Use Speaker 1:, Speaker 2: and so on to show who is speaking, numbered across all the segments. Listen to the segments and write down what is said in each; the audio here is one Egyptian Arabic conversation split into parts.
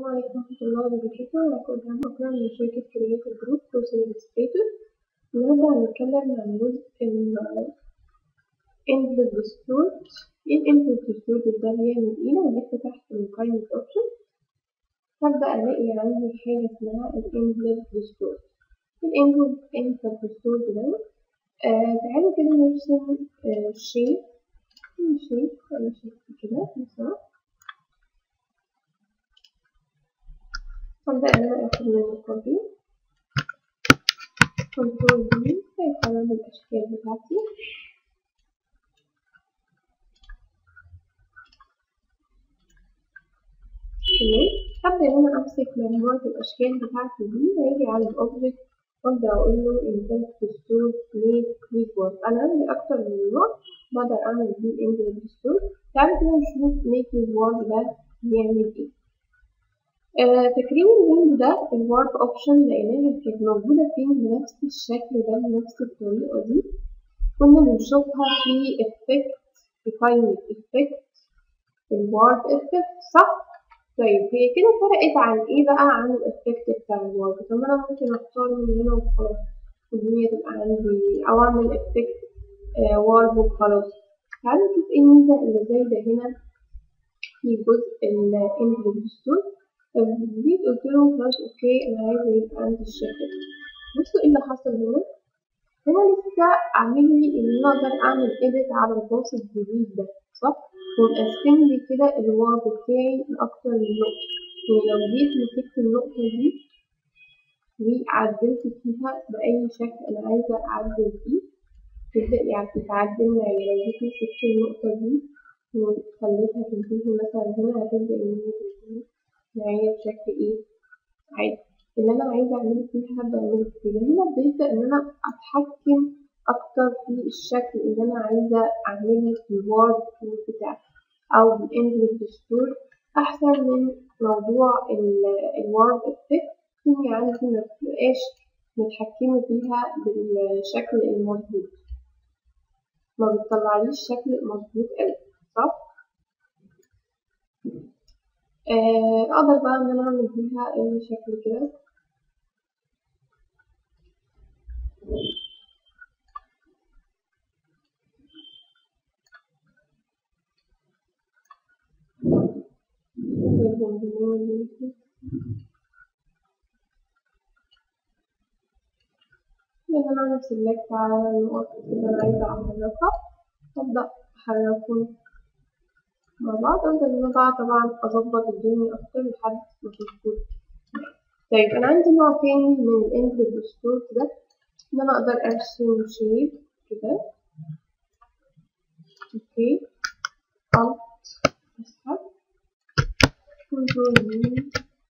Speaker 1: عليكم ورحمة الله وبركاته أنا كنت عم أقرأ من شركة كرياتيف جروب كورس إلستريتور النهاردة هنتكلم عن جزء ال input distort ايه ال input distort ده بيعمل ايه لو جيت فتحت من قائمة option هبدأ ألاقي عندي حاجة اسمها ال input distort ال input input distort ده آه تعالوا كده نرسم آه shape shape أي shape كده مثلا هبدأ إن أنا آخد منه كوبي كنترول دي هيطلع لي الأشكال بتاعتي تمام هبدأ إن أنا أمسك مجموعة الأشكال بتاعتي دي وأجي على الأوبجكت وأبدأ أقول له invent distort make reward أنا عندي أكتر من نوع بقدر أعمل بيه invent distort تعالوا كده نشوف make reward ده بيعمل إيه آه تكريم الويند ده الورك اوبشن لقيناها كانت موجودة فين بنفس الشكل ده بنفس الطريقة دي كنا بنشوفها في effect في قائمة effect الورد effect صح؟ طيب هي كده فرقت عن ايه بقى عن الافكت بتاع الورد طب انا ممكن اختار من هنا وخلاص والدنيا تبقى عندي او اعمل افكت آه وارد وخلاص تعالوا نشوف ايه الميزة اللي زايدة هنا في جزء الانجليش دستور جيت قلت له خلاص اوكي انا عايزة يبقى عندي الشكل بصوا ايه اللي حصل هنا هنا لسه عامل لي ان انا اقدر اعمل edit على الباص الجديد ده صح ومقسم لي كده الوارد بتاعي لأكتر من نقطة يعني لو جيت مسكت النقطة دي وعدلت فيها بأي شكل أنا عايزة أعدل فيه تبدأ يعني تتعدل معايا لو جيت مسكت النقطة دي وخليتها تنتهي مثلا هنا هتبدأ إن هي تنتهي معايا بشكل إيه عادي اللي أنا عايزة أعمله فيها هبدأ أعمله كده هنا بيبدأ إن أنا أتحكم أكتر في الشكل اللي أنا عايزة أعمله في الوارد بتاعي أو بالإنجلش دستور أحسن من موضوع الوارد إفكت إني عندي متبقاش متحكمة فيها بالشكل المظبوط ما بتطلعليش شكل مظبوط أوي صح؟ آه أقدر بقى إن أنا أعمل فيها أي شكل كده لأن أنا أعمل سيلكت على النقط اللي أنا عايزة أحركها وأبدأ أحركهم مع بعض أبدأ إن أنا بقى طبعا أظبط الدنيا أكتر لحد ما تظبط طيب أنا عندي نوع تاني من الإنجلش دستور ده إن أنا أقدر أرسم شيب كده أوكي ألت أسحب كنترول يمين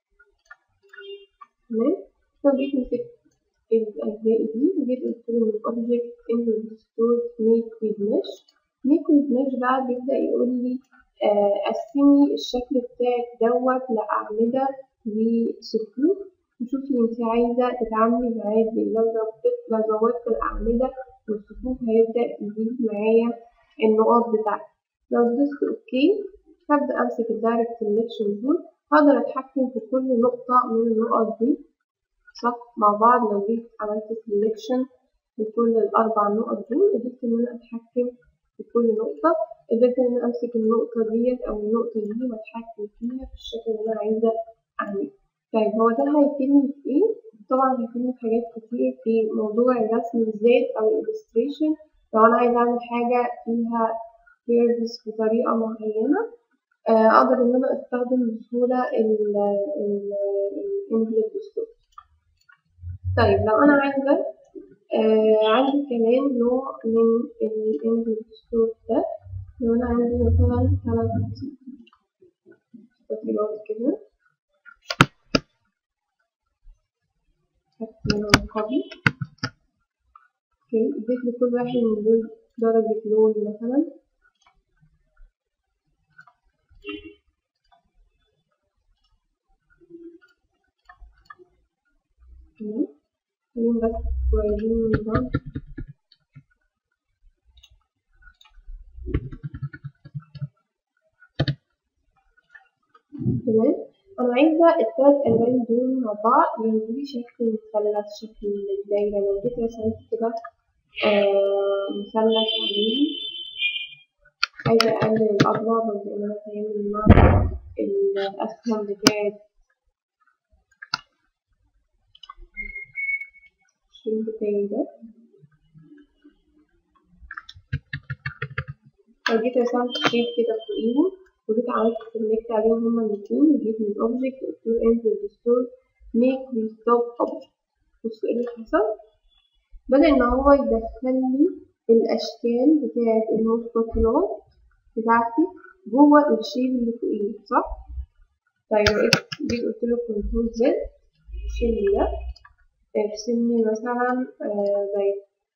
Speaker 1: تمام فجيت مسكت الأجزاء دي وجيت قلت له من الأوبجكت انجلش دستور ميك ويز مش ميك ويز مش بقى بيبدأ يقول لي قسمي الشكل بتاعك دوت لأعمدة وصفوف وشوفي انت عايزة تتعاملي معاه ازاي لو زودت لو زودت الأعمدة والصفوف هيبدأ يزيد معايا النقط بتاعتي لو دوست اوكي هبدأ أمسك الدايركت سيلكشن تول هقدر أتحكم في كل نقطة من النقط دي صح مع بعض لو جيت عملت سيلكشن لكل الأربع نقط دول قدرت إن أنا أتحكم في كل نقطة قدرت إن أنا أمسك النقطة ديت أو النقطة دي وأتحكم فيها في الشكل اللي أنا عايزة أعمله طيب هو ده هيفيدني في إيه؟ طبعا هيفيدني في حاجات كتير في موضوع الرسم بالذات أو الإلستريشن لو أنا عايزة أعمل حاجة فيها كيرفز بطريقة معينة أقدر إن أنا أستخدم بسهولة الإنجلش دستور طيب لو أنا عايزة آه عندي كمان نوع من الإنجلش دستور ده لو أنا عندي مثلا ثلاث تطبيقات كده هكتب منهم كوبي اوكي اديت لكل واحد من دول درجة لون مثلا تمام خليهم بس قريبين من بعض تمام أنا عايزة التلات ألوان دول مع بعض يعملولي شكل مثلث شكل دايرة لو جيت رسمت كده آه مثلث عليه عايزة أقلل الأضرار بما إن أنا بتعامل مع الأسهم بتاعت الشيل بتاعي ده لو جيت رسمت شيب كده فوقيهم وجيت عملت سيلكت عليهم هما الاتنين وجيت من الأوبجكت قلت له انزل ريستور ميك ريستوب أوبجكت بصوا ايه اللي حصل بدأ إن هو يدخل لي الأشكال بتاعت المستطيلات بتاعتي جوه الشيب اللي فوقيه صح؟ طيب لو جيت قلت له كنترول زد شيل لي ده ارسم لي مثلا آه زي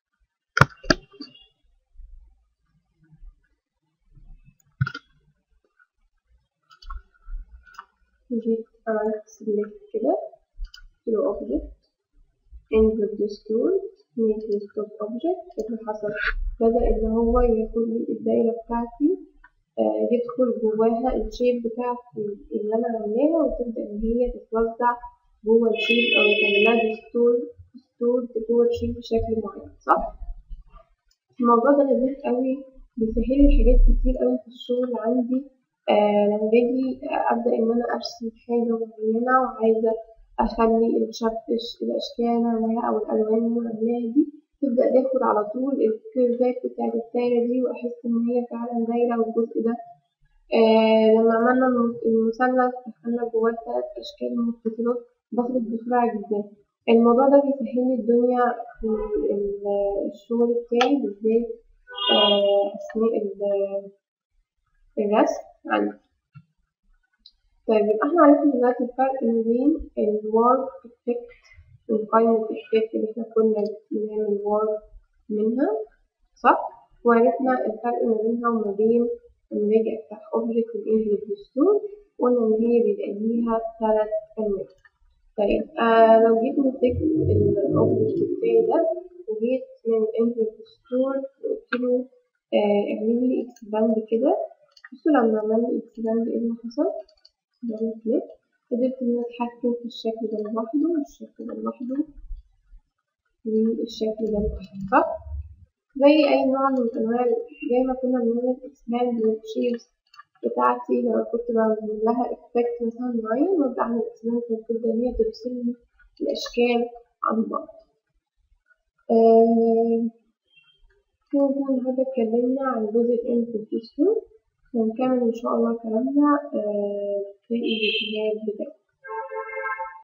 Speaker 1: جيت عملت سيلكت كده قلت له اوبجكت انزل ديستور ميك ريستوب اوبجكت اللي حصل بدأ إن هو ياخد لي الدايرة بتاعتي آه يدخل جواها الشيب بتاعتي اللي أنا عاملاها وتبدأ إن هي تتوزع جوه الشيب أو يتعملها ديستور ديستور جوه الشيب بشكل معين صح؟ الموضوع ده لذيذ قوي بيسهل لي حاجات كتير قوي في الشغل عندي آه لما باجي أبدأ إن أنا أرسم حاجة معينة وعايزة أخلي الشبش الأشكال اللي عاملاها أو الألوان اللي عاملاها دي تبدأ تاخد على طول الكيرفات بتاعت الدايرة دي وأحس إن هي فعلا دايرة والجزء ده آه لما عملنا المثلث دخلنا جواه تلات أشكال متصلات ضغطت بسرعة جدا الموضوع ده بيسهل لي الدنيا في الشغل بتاعي بالذات آه أثناء الرسم عندي طيب يبقى احنا عرفنا دلوقتي الفرق ما بين الوارب افكت وقائمة الافكت اللي احنا كنا بنعمل وارب منها صح؟ وعرفنا الفرق ما بينها وما بين لما باجي افتح اوبجكت وانجلش دستور قلنا ان هي بيبقى ليها تلات انواع طيب آه لو جيت مسكت الاوبجكت بتاعي ده وجيت من انجلش دستور وقلت له آه اعمل لي اكسباند كده بصوا لما عمل لي اكسباند ايه اللي حصل؟ دبل كليك قدرت إن أنا أتحكم في الشكل ده لوحده والشكل ده لوحده والشكل ده لوحده صح؟ زي أي نوع من أنواع زي ما كنا بنعمل إكسباند للشيبس بتاعتي لما كنت بعمل لها إفكت مثلا معين وأبدأ أعمل إكسباند وتبدأ إن هي ترسم لي الأشكال عن بعض. كده النهاردة اتكلمنا عن جزء الانبوت ديستور ونكمل إن شاء الله كلامنا في الفيديوهات بتاعتنا